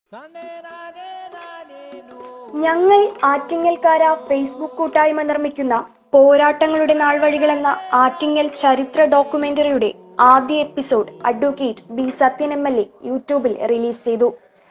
ഞങ്ങൾ ആറ്റിങ്ങൽക്കാര ഫേസ്ബുക്ക് കൂട്ടായ്മ നിർമ്മിക്കുന്ന പോരാട്ടങ്ങളുടെ നാൾവഴികൾ എന്ന ആറ്റിങ്ങൽ ചരിത്ര ഡോക്യുമെന്ററിയുടെ ആദ്യ episode advocate B Sathyan M L A യൂട്യൂബിൽ റിലീസ് ചെയ്തു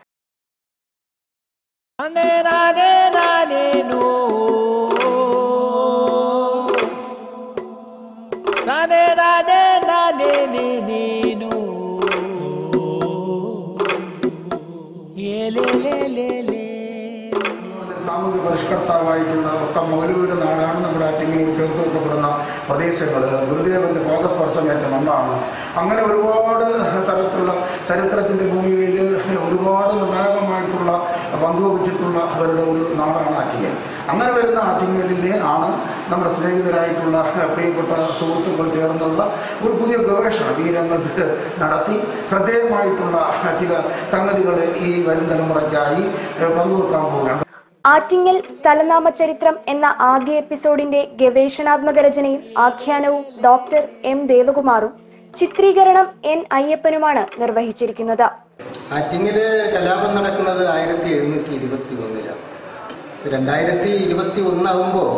സാമൂഹിക പരിഷ്കർത്താവായിട്ടുള്ള ഒക്കെ മൗലവിയുടെ നാടാണ് നമ്മുടെ ആറ്റിങ്ങിനോട് ചേർത്ത് വെക്കപ്പെടുന്ന പ്രദേശങ്ങൾ ഗുരുദേവന്റെ പാദസ്പർശമേറ്റ മണ്ണാണ് അങ്ങനെ ഒരുപാട് തരത്തിലുള്ള ചരിത്രത്തിൻ്റെ ഭൂമികയിൽ ഒരുപാട് നിർണായകമായിട്ടുള്ള പങ്കുവച്ചിട്ടുള്ള അവരുടെ ഒരു നാടാണ് ആറ്റിങ്ങൽ അങ്ങനെ വരുന്ന ആറ്റിങ്ങലിലെ ആണ് നമ്മുടെ സ്നേഹിതരായിട്ടുള്ള പ്രിയപ്പെട്ട സുഹൃത്തുക്കൾ ചേർന്നുള്ള ഒരു പുതിയ ഗവേഷണം ഈ രംഗത്ത് നടത്തി ശ്രദ്ധേയമായിട്ടുള്ള ചില സംഗതികൾ ഈ വരും തലമുറയ്ക്കായി പങ്കുവെക്കാൻ പോവുകയാണ് ആറ്റിങ്ങൽ സ്ഥലനാമ ചരിത്രം എന്ന ആദ്യ എപ്പിസോഡിന്റെ ഗവേഷണാത്മക രചനയും ആഖ്യാനവും ഡോക്ടർ എം ദേവകുമാറും ചിത്രീകരണം എൻ അയ്യപ്പനുമാണ് നിർവഹിച്ചിരിക്കുന്നത് ആറ്റിങ്ങില് കലാപം നടക്കുന്നത് ആയിരത്തി എഴുന്നൂറ്റി ഇരുപത്തി ഒന്നിലാണ് രണ്ടായിരത്തി ഇരുപത്തി ഒന്നാകുമ്പോൾ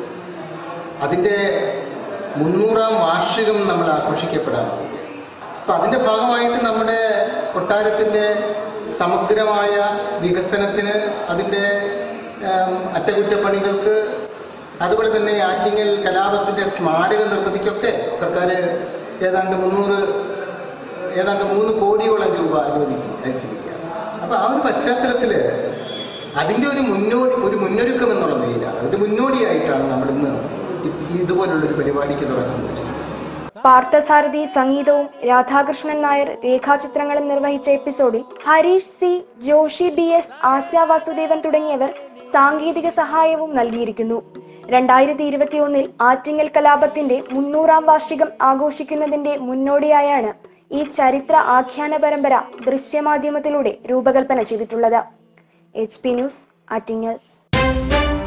അതിൻ്റെ മുന്നൂറാം വാർഷികം നമ്മൾ ആഘോഷിക്കപ്പെടാൻ പോവുകയാണ് അപ്പം അതിൻ്റെ ഭാഗമായിട്ട് നമ്മുടെ കൊട്ടാരത്തിൻ്റെ സമഗ്രമായ വികസനത്തിന് അതിൻ്റെ ഏം, അറ്റകുറ്റപ്പണികൾക്ക് അതുപോലെ തന്നെ ആറ്റിങ്ങൽ കലാപത്തിൻ്റെ സ്മാരക നിർമ്മിതിക്കൊക്കെ സർക്കാർ ഏതാണ്ട് മുന്നൂറ് ഏതാണ്ട് മൂന്ന് കോടിയോളം രൂപ അനുവദിക്കും അയച്ചിരിക്കുകയാണ് അപ്പോൾ ആ ഒരു പശ്ചാത്തലത്തിൽ അതിൻ്റെ ഒരു മുന്നോടി ഒരു മുന്നൊരുക്കം എന്നുള്ള നിലയിലാണ് ഒരു മുന്നോടിയായിട്ടാണ് നമ്മൾ ഇന്ന് ഇതുപോലുള്ളൊരു പരിപാടിക്ക് തുടക്കം കുറിച്ചിട്ടുള്ളത് പാർത്ഥസാരഥി സംഗീതവും രാധാകൃഷ്ണൻ നായർ രേഖാചിത്രങ്ങളും നിർവഹിച്ച എപ്പിസോഡിൽ Harish C Joshi B S Asha Vasudevan തുടങ്ങിയവർ സാങ്കേതിക സഹായവും നൽകിയിരിക്കുന്നു രണ്ടായിരത്തി ഇരുപത്തി ഒന്നിൽ ആറ്റിങ്ങൽ കലാപത്തിന്റെ മുന്നൂറാം വാർഷികം ആഘോഷിക്കുന്നതിന്റെ മുന്നോടിയായാണ് ഈ ചരിത്ര ആഖ്യാന പരമ്പര ദൃശ്യമാധ്യമത്തിലൂടെ രൂപകൽപ്പന ചെയ്തിട്ടുള്ളത് എച്ച് പി ന്യൂസ് ആറ്റിങ്ങൽ